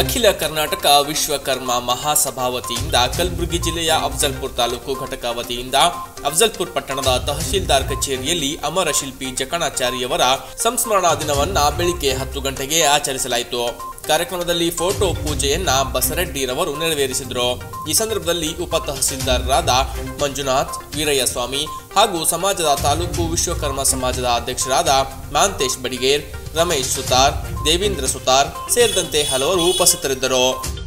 ಅಖಿಲ ಕರ್ನಾಟಕ ವಿಶ್ವಕರ್ಮ ಮಹಾಸಭಾ ವತಿಯಿಂದ ಕಲಬುರಗಿ ಜಿಲ್ಲೆಯ ಅಫಜಲ್ಪುರ್ ತಾಲೂಕು ಘಟಕ ವತಿಯಿಂದ ಅಫಜಲ್ಪುರ್ ಪಟ್ಟಣದ ತಹಶೀಲ್ದಾರ್ ಕಚೇರಿಯಲ್ಲಿ ಅಮರ ಶಿಲ್ಪಿ ಜಕಣಾಚಾರಿಯವರ ಸಂಸ್ಮರಣಾ ದಿನವನ್ನ ಬೆಳಿಗ್ಗೆ ಹತ್ತು ಗಂಟೆಗೆ ಆಚರಿಸಲಾಯಿತು ಕಾರ್ಯಕ್ರಮದಲ್ಲಿ ಫೋಟೋ ಪೂಜೆಯನ್ನ ಬಸರೆಡ್ಡಿರವರು ನೆರವೇರಿಸಿದರು ಈ ಸಂದರ್ಭದಲ್ಲಿ ಉಪ ತಹಸೀಲ್ದಾರರಾದ ಮಂಜುನಾಥ್ ವೀರಯ್ಯ ಸ್ವಾಮಿ ಹಾಗೂ ಸಮಾಜದ ತಾಲೂಕು ವಿಶ್ವಕರ್ಮ ಸಮಾಜದ ಅಧ್ಯಕ್ಷರಾದ ಮಾಂತೇಶ್ ಬಡಿಗೇರ್ ರಮೇಶ್ ಸುತಾರ್ ದೇವೇಂದ್ರ ಸುತಾರ್ ಸೇರಿದಂತೆ ಹಲವರು ಉಪಸ್ಥಿತರಿದ್ದರು